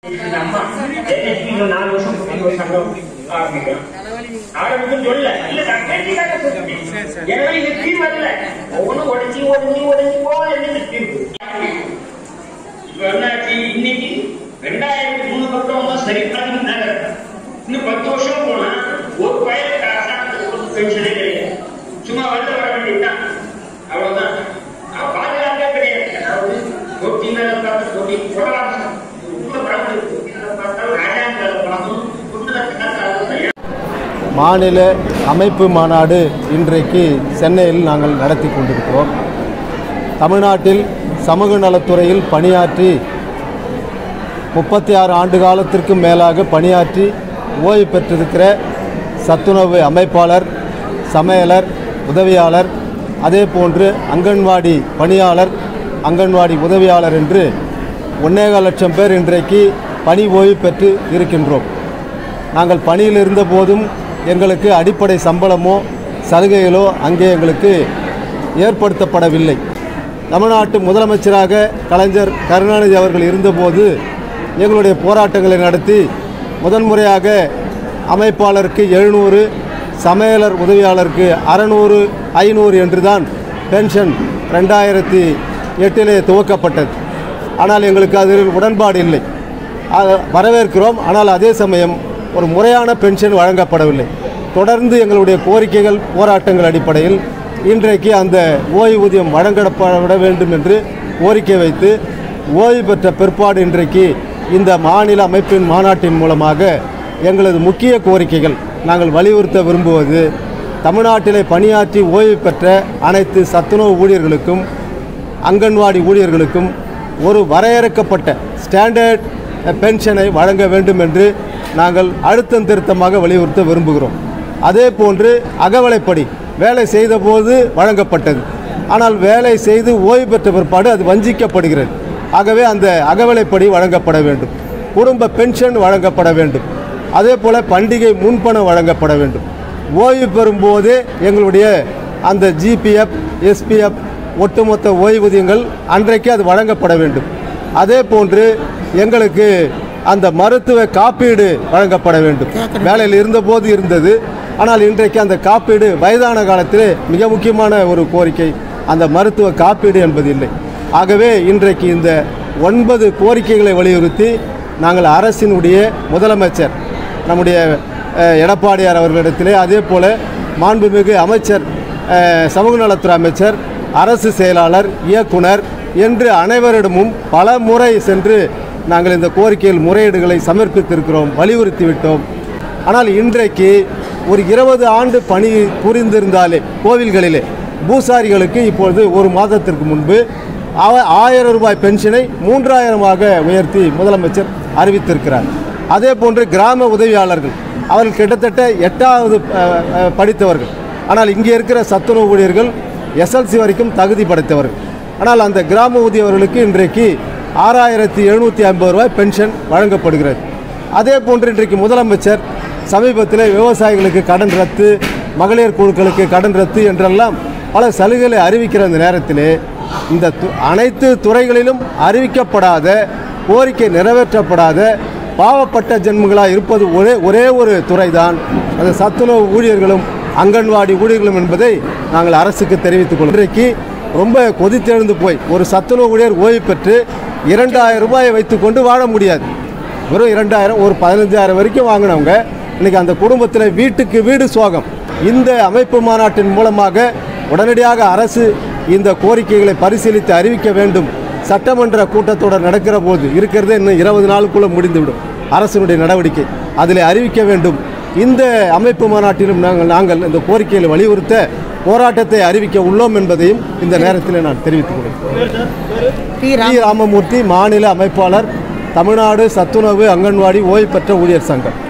இது நம்ம NHP இன்னும் நாலு வருஷம் மூணு வருஷம் சங்கம் ஆரம்பிக்கிறோம். ஆரம்பிக்கும் சொல்லல. இல்ல, நான் கேட்டுக்காக சொல்றேன். எனவே இது தீர்வு அல்ல. ஒவ்வொன்றும் உடைச்சு, உடைச்சு, உடைச்சு போக வேண்டியது தீர்வு. இப்ப என்னாச்சு? இன்னைக்கு ரெண்டாயிரத்தி மூணு பக்கம் தான் சரி பண்ணிருந்தாங்க. இன்னும் பத்து வருஷம் போனா ஒரு பயிர் அரசாங்கத்துக்கு பென்ஷனே கிடையாது சும்மா வந்து வர வேண்டியதுதான் அவ்வளவுதான் நான் பாதுகாப்பே கிடையாது அதாவது தொட்டி மேல பார்த்து தொட்டி போடலாம் உள்ள பழம் இருக்கு தொட்டி மேல பார்த்தா ராஜாங்க மேல பழமும் குண்டுல கிணத்தாலும் மாநில அமைப்பு மாநாடு இன்றைக்கு சென்னையில் நாங்கள் நடத்தி கொண்டிருக்கிறோம் தமிழ்நாட்டில் சமூக நலத்துறையில் பணியாற்றி முப்பத்தி ஆறு ஆண்டு காலத்திற்கு மேலாக பணியாற்றி ஓய்வு பெற்றிருக்கிற சத்துணவு அமைப்பாளர் சமையலர் உதவியாளர் அதே போன்று அங்கன்வாடி பணியாளர் அங்கன்வாடி உதவியாளர் என்று ஒன்னேகால் லட்சம் பேர் இன்றைக்கு பணி ஓய்வு பெற்று இருக்கின்றோம் நாங்கள் பணியில் இருந்த போதும் எங்களுக்கு அடிப்படை சம்பளமோ சலுகைகளோ அங்கே எங்களுக்கு ஏற்படுத்தப்படவில்லை தமிழ்நாட்டு முதலமைச்சராக கலைஞர் கருணாநிதி அவர்கள் இருந்தபோது எங்களுடைய போராட்டங்களை நடத்தி முதன்முறையாக அமைப்பாளருக்கு எழுநூறு சமையலர் உதவியாளருக்கு அறநூறு ஐநூறு என்று தான் பென்ஷன் ரெண்டாயிரத்தி எட்டிலே துவக்கப்பட்டது ஆனால் எங்களுக்கு அதில் உடன்பாடு இல்லை ஆக, வரவேற்கிறோம் ஆனால் அதே சமயம் ஒரு முறையான பென்ஷன் வழங்கப்படவில்லை தொடர்ந்து எங்களுடைய கோரிக்கைகள் போராட்டங்கள் அடிப்படையில் இன்றைக்கு அந்த ஓய்வூதியம் வழங்கப்பட வேண்டும் என்று கோரிக்கை வைத்து ஓய்வு பெற்ற பிற்பாடு இன்றைக்கு இந்த மாநில அமைப்பின் மாநாட்டின் மூலமாக எங்களது முக்கிய கோரிக்கைகள் நாங்கள் வலியுறுத்த விரும்புவது தமிழ்நாட்டிலே பணியாற்றி ஓய்வு பெற்ற அனைத்து சத்துணவு ஊழியர்களுக்கும் அங்கன்வாடி ஊழியர்களுக்கும் ஒரு வரையறுக்கப்பட்ட ஸ்டாண்டர்ட் பென்ஷனை வழங்க வேண்டும் என்று நாங்கள் அழுத்தம் திருத்தமாக வலியுறுத்த விரும்புகிறோம் அதே போன்று அகவலைப்படி வேலை செய்தபோது வழங்கப்பட்டது ஆனால் வேலை செய்து ஓய்வு பெற்ற பிற்பாடு அது வஞ்சிக்கப்படுகிறது ஆகவே அந்த அகவலைப்படி வழங்கப்பட வேண்டும் குடும்ப பென்ஷன் வழங்கப்பட வேண்டும் அதே போல் பண்டிகை முன்பணம் வழங்கப்பட வேண்டும் ஓய்வு பெறும்போதே எங்களுடைய அந்த ஜிபிஎஃப் எஸ்பிஎஃப் ஒட்டுமொத்த ஓய்வூதியங்கள் அன்றைக்கு அது வழங்கப்பட வேண்டும் அதே போன்று எங்களுக்கு அந்த மருத்துவ காப்பீடு வழங்கப்பட வேண்டும் வேலையில் இருந்தபோது இருந்தது ஆனால் இன்றைக்கு அந்த காப்பீடு வயதான காலத்திலே மிக முக்கியமான ஒரு கோரிக்கை அந்த மருத்துவ காப்பீடு என்பது இல்லை ஆகவே இன்றைக்கு இந்த ஒன்பது கோரிக்கைகளை வலியுறுத்தி நாங்கள் அரசினுடைய முதலமைச்சர் நம்முடைய அஹ், எடப்பாடியார் அவர்களிடத்திலே அதே போல மாண்புமிகு அமைச்சர் அஹ், சமூக நலத்துறை அமைச்சர் அரசு செயலாளர் இயக்குனர் என்று அனைவரிடமும் பல முறை சென்று நாங்கள் இந்த கோரிக்கையில் முறையீடுகளை சமர்ப்பித்திருக்கிறோம் வலியுறுத்தி விட்டோம் ஆனால் இன்றைக்கு ஒரு இருபது ஆண்டு பணி புரிந்திருந்தாலே கோவில்களிலே பூசாரிகளுக்கு இப்பொழுது ஒரு மாதத்திற்கு முன்பு அவ ஆயிரம் ரூபாய் பென்ஷனை மூன்றாயிரமாக உயர்த்தி முதலமைச்சர் அறிவித்திருக்கிறார் அதே போன்று கிராம உதவியாளர்கள் அவர்கள் கிட்டத்தட்ட எட்டாவது அஹ், அஹ், படித்தவர்கள் ஆனால் இங்கே இருக்கிற சத்துணவு ஊழியர்கள் எஸ்எல்சி வரைக்கும் தகுதி படைத்தவர்கள் ஆனால் அந்த கிராம ஊதியவர்களுக்கு இன்றைக்கு ஆறாயிரத்தி எழுநூற்றி ஐம்பது ரூபாய் பென்ஷன் வழங்கப்படுகிறது அதே போன்று இன்றைக்கு முதலமைச்சர் சமீபத்தில் விவசாயிகளுக்கு கடன் ரத்து மகளிர் குழுக்களுக்கு கடன் ரத்து என்றெல்லாம் பல சலுகைகளை அறிவிக்கிற இந்த நேரத்திலே இந்த து- அனைத்து துறைகளிலும் அறிவிக்கப்படாத கோரிக்கை நிறைவேற்றப்படாத பாவப்பட்ட ஜென்மங்களாக இருப்பது ஒரே ஒரே ஒரு துறை தான் அந்த சத்துணவு ஊழியர்களும் அங்கன்வாடி ஊழியர்களும் என்பதை நாங்கள் அரசுக்கு தெரிவித்துக் கொள்கிறோம் இன்றைக்கு ரொம்ப கொதித்தெழுந்து போய் ஒரு சத்துணவு ஊழியர் ஓய்வு பெற்று இரண்டாயிரம் ரூபாயை வைத்துக்கொண்டு வாழ முடியாது வெறும் இரண்டாயிரம் ஒரு பதினஞ்சாயிரம் வரைக்கும் வாங்கினவங்க இன்னைக்கு அந்த குடும்பத்தில் வீட்டுக்கு வீடு சோகம் இந்த அமைப்பு மாநாட்டின் மூலமாக உடனடியாக அரசு இந்த கோரிக்கைகளை பரிசீலித்து அறிவிக்க வேண்டும் சட்டமன்ற கூட்டத்தொடர் நடக்கிற போது இருக்கிறதே இன்னும் இருபது நாளுக்குள்ளே முடிந்துவிடும் அரசினுடைய நடவடிக்கை அதில் அறிவிக்க வேண்டும் இந்த அமைப்பு மாநாட்டிலும் நாங்கள் நாங்கள் இந்த கோரிக்கைகளை வலியுறுத்த போராட்டத்தை அறிவிக்க உள்ளோம் என்பதையும் இந்த நேரத்தில் நான் தெரிவித்துக் கொள்கிறேன் பி டி ராமமூர்த்தி மாநில அமைப்பாளர் தமிழ்நாடு சத்துணவு அங்கன்வாடி ஓய்வு பெற்ற ஊழியர் சங்கம்